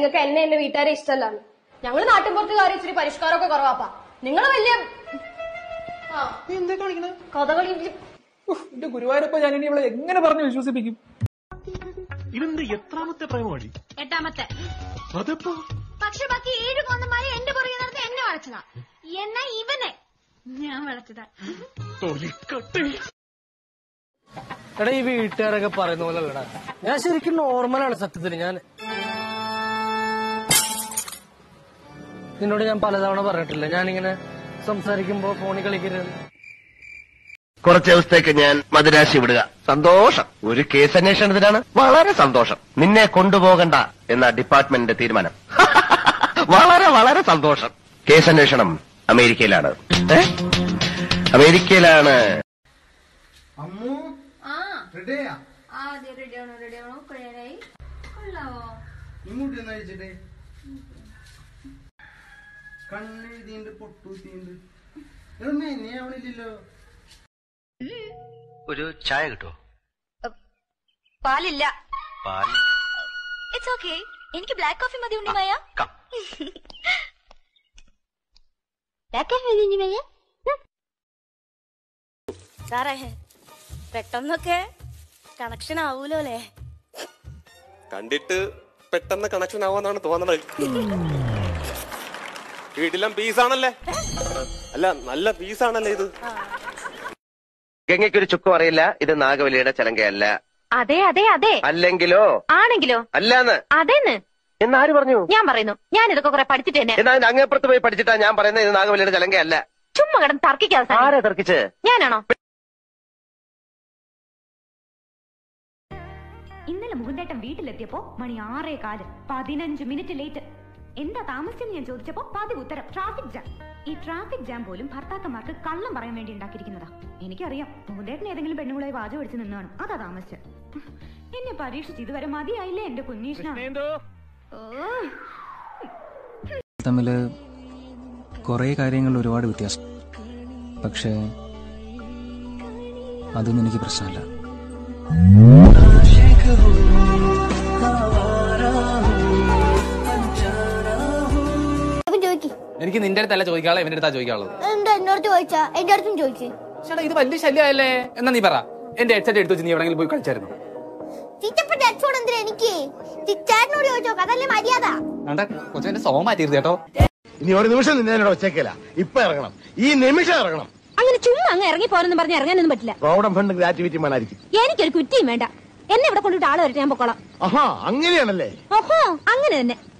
നിങ്ങൾക്ക് എന്നെ എന്റെ വീട്ടുകാരെ ഇഷ്ടമല്ലാന്ന് ഞങ്ങള് നാട്ടിൻപുറത്തുകാരെ ഇച്ചിരി പരിഷ്കാരമൊക്കെ കുറവാപ്പാ നിങ്ങൾ വലിയ ആ നീ എന്താ കാണിക്കണേ കഥകളി ഉഫ്, എന്റെ ഗുരുവായൂരപ്പ ഞാൻ ഇനി ഇവളെ എങ്ങനെ പറഞ്ഞു വിശ്വസിപ്പിക്കും ഇതെന്ത് എത്രാമത്തെ പ്രേമവഴി എട്ടാമത്തെ അതെപ്പോ പക്ഷെ ബാക്കി ഏഴ് കൊന്നമാരെ എന്റെ പുറകെ നടന്ന് എന്നെ വളച്ചതാ എന്നാ ഇവനെ ഞാൻ വളച്ചതാ തൊലിക്കട്ടെ എടാ ഈ വീട്ടുകാരൊക്കെ പറയുന്ന പോലെ അല്ലടാ ഞാൻ ശരിക്കും നോർമലാണ് സത്യത്തിൽ ഞാൻ നിന്നോട് ഞാൻ പലതവണ പറഞ്ഞിട്ടില്ല ഞാനിങ്ങനെ സംസാരിക്കുമ്പോ ഫോണിൽ കളിക്കരുത് കുറച്ച് ദിവസത്തേക്ക് ഞാൻ മദുരാശി വിടുക സന്തോഷം ഒരു കേസ് അന്വേഷണത്തിനാണ് വളരെ സന്തോഷം നിന്നെ കൊണ്ടുപോകണ്ട എന്ന ഡിപ്പാർട്ട്മെന്റിന്റെ തീരുമാനം വളരെ വളരെ സന്തോഷം കേസ് അന്വേഷണം അമേരിക്കയിലാണ് ഏ? അമേരിക്കയിലാണ് അമ്മു ആ റെഡിയാ ആദ്യം റെഡി ആണോ റെഡി ആണോ കഴിയാനായി കൊള്ളാവോ ഇങ്ങോട്ട് ഒന്ന് അഴിച്ചിട്ടേ കണ്ണെഴുതിണ്ട് പൊട്ടൂത്തിണ്ട് എന്നെ അവളില്ലല്ലോ ഒരു ചായ കിട്ടോ പാലില്ല പാൽ ഇറ്റ്സ് ഓക്കെ എനിക്ക് ബ്ലാക്ക് കോഫി മതി ഉണ്ണിമായ കം. ബ്ലാക്ക് കോഫി മതി ഉണ്ണിമായ സാറേ പെട്ടെന്നൊക്കെ കണക്ഷൻ ആവൂലോ അല്ലേ കണ്ടിട്ട് പെട്ടെന്ന് കണക്ഷൻ ആവാന്നാണ് തോന്നണത് വീട്ടിലും പീസാണല്ലേ അല്ല നല്ല പീസാണല്ലേ ഇത് ഗംഗയ്ക്കൊരു ചുക്കും അറിയില്ല ഇത് നാഗവലിയുടെ ചലങ്കയല്ല അതെ അതെ അതെ അല്ലെങ്കിലോ ആണെങ്കിലോ അല്ലാന്ന് അതെന്ന് എന്നാര് പറഞ്ഞു ഞാൻ പറയുന്നു ഞാൻ ഇതൊക്കെ കുറെ പഠിച്ചിട്ട് തന്നെ എന്നാ അതിന്റെ അങ്ങേപ്പുറത്ത് പോയി പഠിച്ചിട്ടാ ഞാൻ പറയുന്നത് ഇത് നാഗവലിയുടെ ചലങ്കയല്ല ചുമ്മാ കിടന്ന് തർക്കിക്കാതെ സാർ. ആരാ തർക്കിച്ച് ഞാനാണോ ഇന്നലെ മുകുന്ദേട്ടൻ വീട്ടിലെത്തിയപ്പോ മണി ആറേ കാല് പതിനഞ്ച് മിനിറ്റ് ലേറ്റ് എന്താ താമസിച്ചെന്ന് ഞാൻ ചോദിച്ചപ്പോ പതിവ് ഉത്തരം ട്രാഫിക് ജാം ഈ ട്രാഫിക് ജാം പോലും ഭർത്താക്കന്മാർക്ക് കള്ളം പറയാൻ വേണ്ടി ഉണ്ടാക്കിയിരിക്കുന്നതാ എനിക്കറിയാം മുകുന്ദേട്ടൻ ഏതെങ്കിലും പെണ്ണുങ്ങളെ വാചം അടിച്ച് നിന്നാണ് അതാ താമസിച്ച് എന്നെ പരീക്ഷിച്ച് ഇതുവരെ മതിയായില്ലേ എന്റെ കുഞ്ഞീഷ്ണ ഓ തമ്മിൽ കുറേ കാര്യങ്ങളിൽ ഒരുപാട് വ്യത്യാസം പക്ഷേ അതൊന്നും എനിക്ക് പ്രശ്നമല്ല ചോദിക്കും എനിക്ക് നിന്റെ അടുത്തല്ല ചോദിക്കാളെ ഇവന്റെ അടുത്താ ചോദിക്കാനുള്ളത് എന്താ എന്നോട് ചോദിച്ചാ എന്റെ അടുത്തും ചോദിച്ചു ചേട്ടാ ഇത് വലിയ ശല്യമായല്ലേ എന്നാ നീ പറ എന്റെ ഹെഡ്സെറ്റ് എടുത്തു വെച്ച് നീ എവിടെങ്കിലും പോയി കളിച്ചായിരുന്നു ചിറ്റപ്പന്റെ ഹെഡ്ഫോൺ എന്തിനാ എനിക്ക് ചേട്ടനോട് ചോദിച്ചോ അതല്ലേ മര്യാദ വേണ്ട കൊച്ചെന്റെ സോമ മാറ്റിയിരുന്നു കേട്ടോ ഇനി ഒരു നിമിഷം നിന്നോട് ഒച്ചേക്കല ഇപ്പൊ ഇറങ്ങണം ഈ നിമിഷം ഇറങ്ങണം അങ്ങനെ ചുമ്മാ അങ്ങ് ഇറങ്ങി പോരെന്ന് പറഞ്ഞ് ഇറങ്ങാനൊന്നും പറ്റില്ല പ്രോവിഡന്റ് ഫണ്ട് ഗ്രാറ്റുവിറ്റി വേണമായിരിക്കും എനിക്കൊരു കുറ്റിയും വേണ്ട എന്നെ ഇവിടെ കൊണ്ടിട്ട് ആള് വരട്ടെ ഞാൻ പൊക്കോളാം ആഹാ അങ്ങനെയാണല്ലേ ഓഹോ അങ്ങനെ തന്നെ